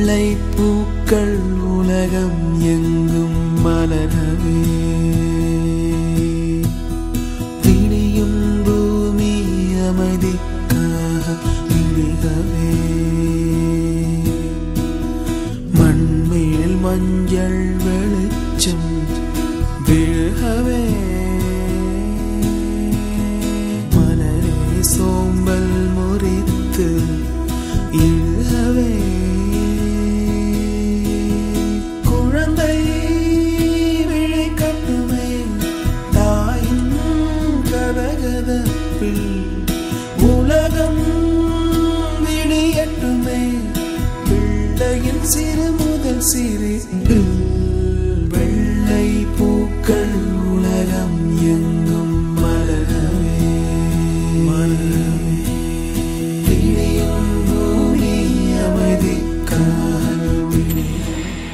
வெள்ளை பூக்கள் உலகம் எங்கும் மலரவே விடியும் பூமி அமைதிக்காக விடுகவே மண்மேல் மஞ்சள் வெளிச்சம் விழுகவே மலரே சோம்பல் முறித்து இழுகவே குழந்தை விழை கட்டுமே தாயின் கதகதப்பில் உலகம் விடியட்டுமே பிள்ளையின் சிறு முதல் சிரிப்பு வெள்ளை பூக்கள் உலகம் எங்கும் மலரவே மலரவே விடியும் பூமி அமைதிக்காக விடியும்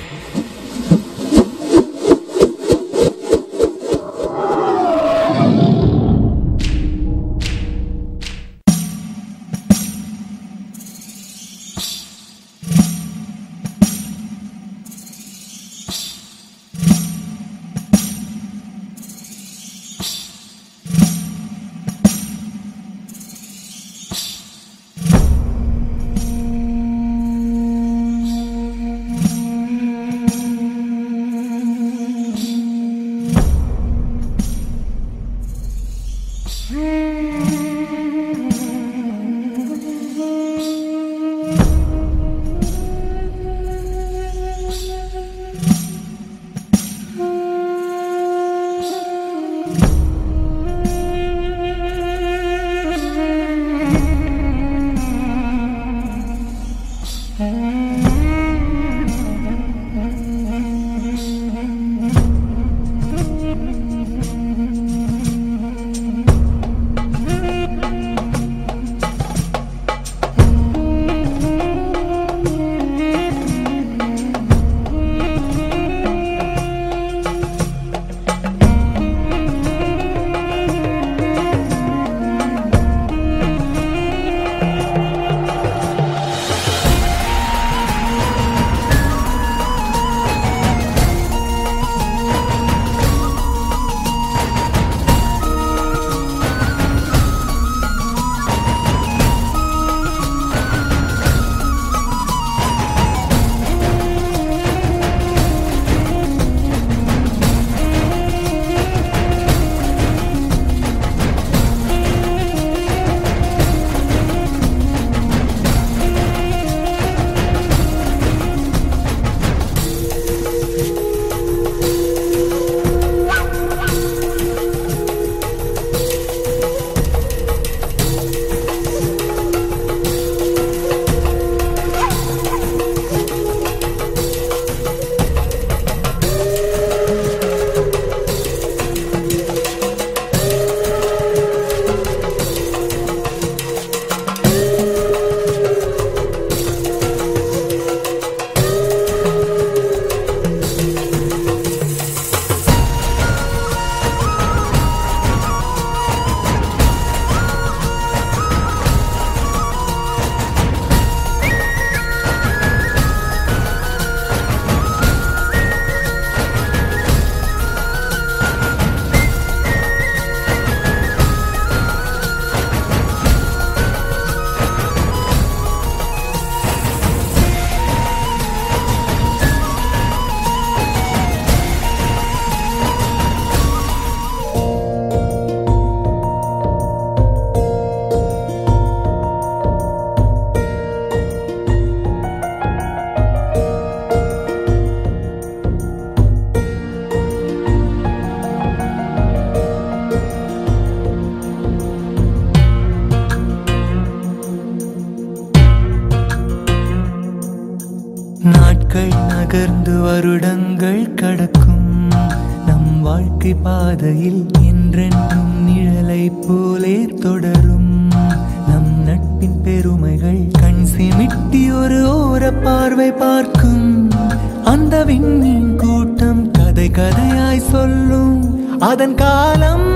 நாட்கள் நகர்ந்து வருடங்கள் கடக்கும் நம் வாழ்க்கை பாதையில் என்றென்றும் நிழலை போலே தொடரும் நம் நட்பின் பெருமைகள் கண் சிமிட்டி ஒரு ஓர பார்வை பார்க்கும் அந்த விண்மீன் கூட்டம் கதை கதையாய் சொல்லும் அதன் காலம்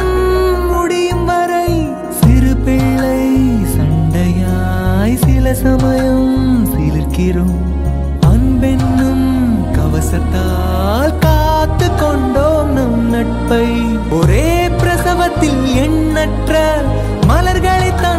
முடியும் வரை சிறு பிள்ளை சண்டையாய் சில சமயம் சிலிர்க்கிறோம் எண்ணற்ற மலர்களை